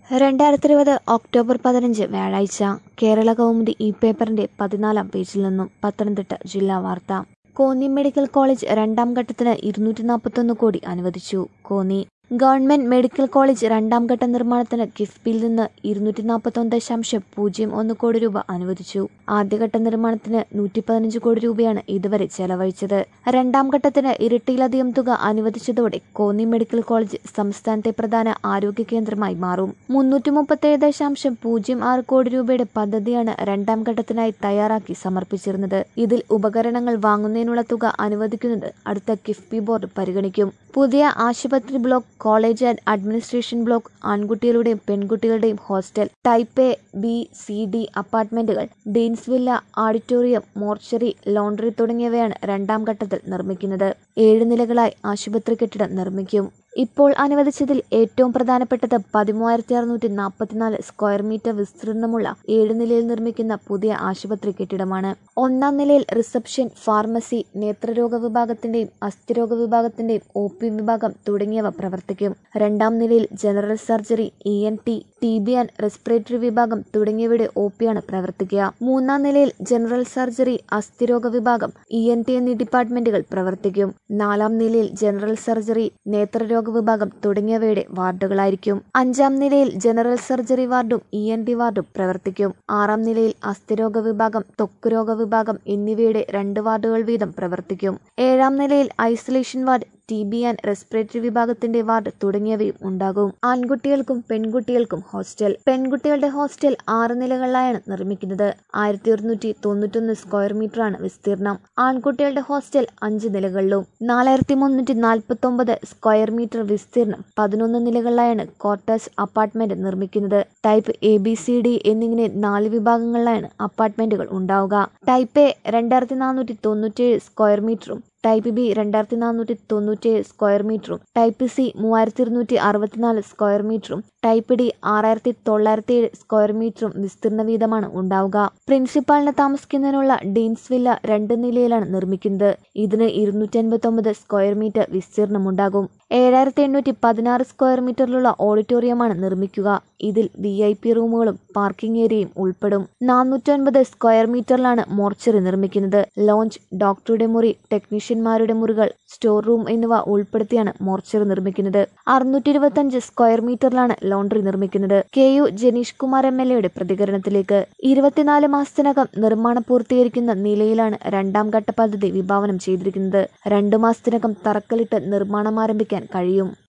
രണ്ടായിരത്തി ഇരുപത് ഒക്ടോബർ പതിനഞ്ച് വ്യാഴാഴ്ച കേരള കൗമുദി ഈ പേപ്പറിന്റെ പതിനാലാം പേജിൽ നിന്നും പത്തനംതിട്ട ജില്ലാ വാർത്ത കോന്നി മെഡിക്കൽ കോളേജ് രണ്ടാം ഘട്ടത്തിന് ഇരുന്നൂറ്റി നാൽപ്പത്തൊന്ന് കോടി അനുവദിച്ചു കോന്നി ഗവൺമെന്റ് മെഡിക്കൽ കോളേജ് രണ്ടാം ഘട്ട നിർമ്മാണത്തിന് കിഫ്ബിയിൽ നിന്ന് ഇരുന്നൂറ്റി നാൽപ്പത്തൊന്ന് ദശാംശം പൂജ്യം ഒന്ന് കോടി രൂപ അനുവദിച്ചു ആദ്യഘട്ട നിർമ്മാണത്തിന് നൂറ്റി പതിനഞ്ച് കോടി രൂപയാണ് ഇതുവരെ ചെലവഴിച്ചത് രണ്ടാം ഘട്ടത്തിന് ഇരട്ടിയിലധികം തുക അനുവദിച്ചതോടെ കോന്നി മെഡിക്കൽ കോളേജ് സംസ്ഥാനത്തെ പ്രധാന ആരോഗ്യ കേന്ദ്രമായി മാറും മുന്നൂറ്റി മുപ്പത്തേഴ് ദശാംശം പൂജ്യം ആറ് കോടി രൂപയുടെ പദ്ധതിയാണ് രണ്ടാം ഘട്ടത്തിനായി തയ്യാറാക്കി സമർപ്പിച്ചിരുന്നത് ഇതിൽ ഉപകരണങ്ങൾ വാങ്ങുന്നതിനുള്ള തുക അനുവദിക്കുന്നത് അടുത്ത കിഫ്ബി ബോർഡ് പരിഗണിക്കും പുതിയ ആശുപത്രി block college and administration block ആൺകുട്ടികളുടെയും പെൺകുട്ടികളുടെയും hostel type A B C D അപ്പാർട്ട്മെന്റുകൾ dean's villa auditorium mortuary laundry തുടങ്ങിയവയാണ് രണ്ടാം ഘട്ടത്തിൽ നിർമ്മിക്കുന്നത് ഏഴ് നിലകളായി ആശുപത്രി കെട്ടിടം നിർമ്മിക്കും ഇപ്പോൾ അനുവദിച്ചതിൽ ഏറ്റവും പ്രധാനപ്പെട്ടത് പതിമൂവായിരത്തി അറുന്നൂറ്റി നാൽപ്പത്തിനാല് സ്ക്വയർ മീറ്റർ വിസ്തീർണമുള്ള ഏഴ് നിലയിൽ നിർമ്മിക്കുന്ന പുതിയ ആശുപത്രി കെട്ടിടമാണ് ഒന്നാം നിലയിൽ റിസപ്ഷൻ ഫാർമസി നേത്രരോഗ വിഭാഗത്തിന്റെയും അസ്ഥിരോഗ വിഭാഗത്തിന്റെയും ഒ പി വിഭാഗം തുടങ്ങിയവ പ്രവർത്തിക്കും രണ്ടാം നിലയിൽ general surgery E N T T B and respiratory വിഭാഗം തുടങ്ങിയവയുടെ ഒ പിയാണ് പ്രവർത്തിക്കുക മൂന്നാം നിലയിൽ ജനറൽ സർജറി അസ്ഥിരോഗ വിഭാഗം ഇ എൻ ടി എന്നീ ഡിപ്പാർട്ട്മെന്റുകൾ പ്രവർത്തിക്കും നാലാം നിലയിൽ ജനറൽ സർജറി നേത്രരോഗ വിഭാഗം തുടങ്ങിയവയുടെ വാർഡുകളായിരിക്കും അഞ്ചാം നിലയിൽ ജനറൽ സർജറി വാർഡും ഇ എൻ ടി വാർഡും പ്രവർത്തിക്കും ആറാം നിലയിൽ അസ്ഥിരോഗ വിഭാഗം ത്വക്ക് രോഗ വിഭാഗം എന്നിവയുടെ രണ്ട് വാർഡുകൾ വീതം പ്രവർത്തിക്കും ഏഴാം നിലയിൽ isolation ward T B and respiratory വിഭാഗത്തിന്റെ വാർഡ് തുടങ്ങിയവയും ഉണ്ടാകും ആൺകുട്ടികൾക്കും പെൺകുട്ടികൾക്കും ഹോസ്റ്റൽ പെൺകുട്ടികളുടെ ഹോസ്റ്റൽ ആറ് നിലകളിലായാണ് നിർമ്മിക്കുന്നത് ആയിരത്തി ഒരുന്നൂറ്റി തൊണ്ണൂറ്റൊന്ന് സ്ക്വയർ മീറ്ററാണ് വിസ്തീർണം ആൺകുട്ടികളുടെ ഹോസ്റ്റൽ അഞ്ച് നിലകളിലും നാലായിരത്തി മുന്നൂറ്റി നാൽപ്പത്തി ഒമ്പത് സ്ക്വയർ മീറ്റർ വിസ്തീർണം പതിനൊന്ന് നിലകളിലായാണ് ക്വാർട്ടേഴ്സ് അപ്പാർട്ട്മെന്റ് നിർമ്മിക്കുന്നത് type A B C D എന്നിങ്ങനെ നാല് വിഭാഗങ്ങളിലാണ് അപ്പാർട്ട്മെന്റുകൾ ഉണ്ടാവുക ടൈപ്പ് എ രണ്ടായിരത്തി നാനൂറ്റി തൊണ്ണൂറ്റേഴ് സ്ക്വയർ മീറ്ററും ടൈപ്പ് ബി രണ്ടായിരത്തി നാനൂറ്റി തൊണ്ണൂറ്റേഴ് സ്ക്വയർ മീറ്ററും ടൈപ്പ് സി മൂവായിരത്തി ഇരുന്നൂറ്റി അറുപത്തിനാല് സ്ക്വയർ മീറ്ററും ടൈപ്പ് ഡി ആറായിരത്തി തൊള്ളായിരത്തി ഏഴ് സ്ക്വയർ മീറ്ററും വിസ്തീർണ വീതമാണ് ഉണ്ടാവുക പ്രിൻസിപ്പാളിന് താമസിക്കുന്നതിനുള്ള ഡീൻസ് വില്ല രണ്ട് നിലയിലാണ് നിർമ്മിക്കുന്നത് ഇതിന് ഇരുന്നൂറ്റി അൻപത്തി ഒമ്പത് സ്ക്വയർ മീറ്റർ വിസ്തീർണമുണ്ടാകും ഏഴായിരത്തി എണ്ണൂറ്റി പതിനാറ് സ്ക്വയർ മീറ്ററിലുള്ള ഓഡിറ്റോറിയമാണ് നിർമ്മിക്കുക ഇതിൽ വി ഐ പി റൂമുകളും പാർക്കിംഗ് ഏരിയയും ഉൾപ്പെടും നാനൂറ്റൻപത് സ്ക്വയർ മീറ്ററിലാണ് മോർച്ചറി നിർമ്മിക്കുന്നത് ലോഞ്ച് ഡോക്ടറുടെ മുറി ടെക്നീഷ്യന്മാരുടെ മുറികൾ സ്റ്റോർ റൂം എന്നിവ ഉൾപ്പെടുത്തിയാണ് മോർച്ചറി നിർമ്മിക്കുന്നത് അറുന്നൂറ്റി ഇരുപത്തിയഞ്ച് സ്ക്വയർ മീറ്ററിലാണ് ലോണ്ടറി നിർമ്മിക്കുന്നത് K U Janeesh Kumar M L എയുടെ പ്രതികരണത്തിലേക്ക് ഇരുപത്തിനാല് മാസത്തിനകം നിർമ്മാണം പൂർത്തീകരിക്കുന്ന നിലയിലാണ് രണ്ടാം ഘട്ട പദ്ധതി വിഭാവനം ചെയ്തിരിക്കുന്നത് രണ്ടു മാസത്തിനകം തറക്കല്ലിട്ട് നിർമ്മാണം ആരംഭിക്കാൻ കഴിയും